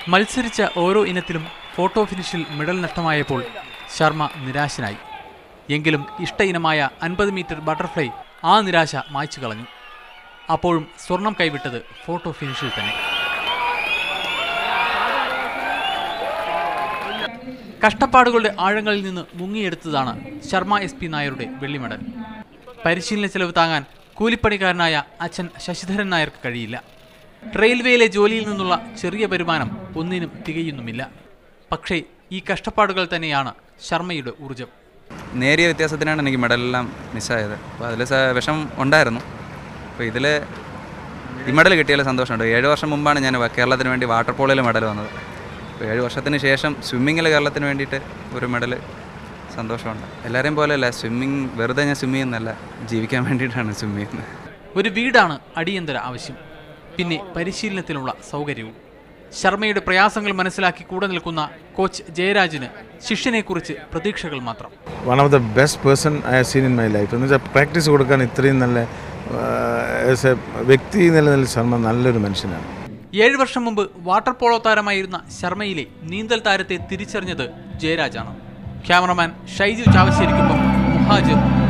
മത്സരിച്ച ഓരോ ഇനത്തിലും ഫോട്ടോ ഫിനിഷിൽ മെഡൽ നഷ്ടമായപ്പോൾ ശർമ്മ നിരാശനായി എങ്കിലും ഇഷ്ട ഇനമായ അൻപത് മീറ്റർ ബട്ടർഫ്ലൈ ആ നിരാശ മായ്ച്ചു കളഞ്ഞു അപ്പോഴും സ്വർണം കൈവിട്ടത് ഫോട്ടോ ഫിനിഷിൽ തന്നെ കഷ്ടപ്പാടുകളുടെ ആഴങ്ങളിൽ നിന്ന് മുങ്ങിയെടുത്തതാണ് ശർമ്മ എസ് പി നായരുടെ വെള്ളി മെഡൽ പരിശീലന ചെലവ് താങ്ങാൻ കൂലിപ്പണിക്കാരനായ അച്ഛൻ ശശിധരൻ നായർക്ക് കഴിയില്ല റെയിൽവേയിലെ ജോലിയിൽ നിന്നുള്ള ചെറിയ വരുമാനം ഒന്നിനും തികയുന്നുമില്ല പക്ഷേ ഈ കഷ്ടപ്പാടുകൾ തന്നെയാണ് ശർമ്മയുടെ ഊർജം നേരിയ വ്യത്യാസത്തിനാണ് എനിക്ക് മെഡലെല്ലാം മിസ്സായത് അപ്പോൾ അതിൽ വിഷം ഉണ്ടായിരുന്നു അപ്പോൾ ഇതിൽ ഈ മെഡൽ കിട്ടിയാൽ സന്തോഷമുണ്ട് ഏഴ് വർഷം മുമ്പാണ് ഞാൻ വ- കേരളത്തിന് വേണ്ടി വാട്ടർ പോളോയിൽ മെഡൽ വന്നത് അപ്പോൾ ഏഴ് വർഷത്തിന് ശേഷം സ്വിമ്മിങ്ങിൽ കേരളത്തിന് വേണ്ടിയിട്ട് ഒരു മെഡൽ സന്തോഷമുണ്ട് എല്ലാവരെയും പോലെയല്ല സ്വിമ്മിങ് വെറുതെ ഞാൻ സ്വിമ്മ് ചെയ്യുന്നല്ല ജീവിക്കാൻ വേണ്ടിയിട്ടാണ് സ്വിമ്മ് ചെയ്യുന്നത് ഒരു വീടാണ് അടിയന്തര ആവശ്യം പിന്നെ പരിശീലനത്തിനുള്ള സൗകര്യവും ശർമ്മയുടെ പ്രയാസങ്ങൾ മനസ്സിലാക്കി കൂടെ നിൽക്കുന്ന കോച്ച് ജയരാജിന് ശിഷ്യനെക്കുറിച്ച് പ്രതീക്ഷകൾ മാത്രം one of the best person I have seen in my life എന്ന് വെച്ചാൽ പ്രാക്ടീസ് കൊടുക്കാൻ ഇത്രയും നല്ല ആസ് എ വ്യക്തി എന്ന നിലയിൽ ശർമ്മ നല്ലൊരു മനുഷ്യനാണ് ഏഴ് വർഷം മുമ്പ് വാട്ടർ പോളോ താരമായിരുന്ന ശർമ്മയിലെ നീന്തൽ താരത്തെ തിരിച്ചറിഞ്ഞത് ജയരാജാണ് ക്യാമറമാൻ ഷൈജു ചാവശ്ശേരിക്കൊപ്പം മുഹാജിർ